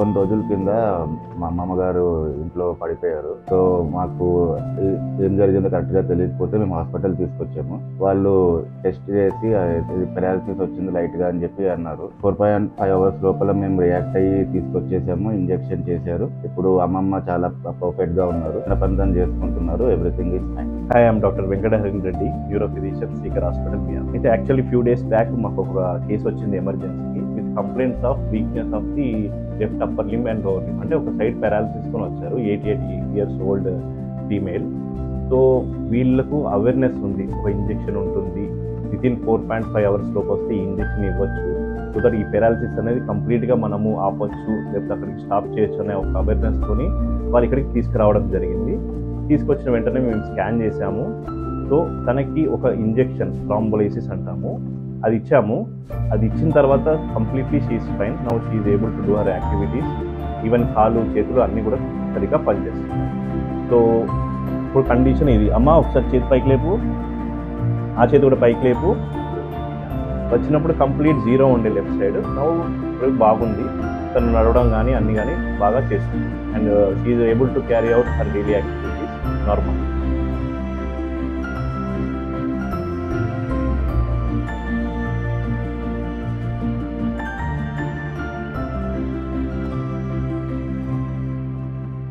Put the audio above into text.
కొన్ని రోజుల కింద మా అమ్మమ్మగారు ఇంట్లో పడిపోయారు సో మాకు ఏ- ఏం జరిగిందో కరెక్ట్ గా తెలియకపోతే మేము హాస్పిటల్ తీసుకొచ్చాము వాళ్ళు టెస్ట్ చేసి పెరాలసిస్ వచ్చింది లైట్ గా అని చెప్పి అన్నారు ఫోర్ పాయింట్ ఫైవ్ అవర్స్ లోపల మేము రియాక్ట్ అయ్యి తీసుకొచ్చేసాము ఇంజెక్షన్ చేశారు ఇప్పుడు అమ్మమ్మ చాలా పర్ఫెక్ట్ గా ఉన్నారు చిన్న పని తను చేసుకుంటున్నారు everything is fine hi I'm doctor Venkataharin Reddy neuro physician Srikar hospital BR అయితే యాక్చువల్లీ ఫ్యూ డేస్ బ్యాక్ మాకు ఒక కేసు వచ్చింది ఎమర్జెన్సీకి with complaints of weakness of the left upper limb and lower limb అంటే ఒక సైడ్ పారాలసిస్ తో వచ్చారు eighty eight years old female so వీళ్ళకు అవేర్నెస్ ఉంది ఒక ఇంజెక్షన్ ఉంటుంది within four point five hours లోపు వస్తే ఈ ఇంజెక్షన్ ఇవ్వచ్చు సో దట్ ఈ పెరాలసిస్ అనేది కంప్లీట్గా మనము ఆపొచ్చు లేకపోతే అక్కడికి స్టాప్ చేయొచ్చు అనే ఒక అవేర్నెస్ తోని వాళ్ళు ఇక్కడికి తీసుకురావడం జరిగింది తీసుకొచ్చిన వెంటనే మేము స్కాన్ చేసాము సో తనకి ఒక ఇంజెక్షన్ థ్రాంబోలైసిస్ అంటాము అది ఇచ్చాము అది ఇచ్చిన తర్వాత completely she's fine now she's able to do her activities even కాళ్ళు చేతులు అన్నీ కూడా సరిగ్గా పనిచేస్తున్నాయి సో ఇప్పుడు కండిషన్ ఇది అమ్మ ఒకసారి చేతి పైకి లేపు ఆ చేతి కూడా పైకి లేపు వచ్చినప్పుడు కంప్లీట్ జీరో ఉండే లెఫ్ట్ సైడ్ నవ్వు ఇప్పుడు బాగుంది తను నడవడం కానీ అన్ని కానీ బాగా చేస్తుంది and she's able to carry out her daily activities normal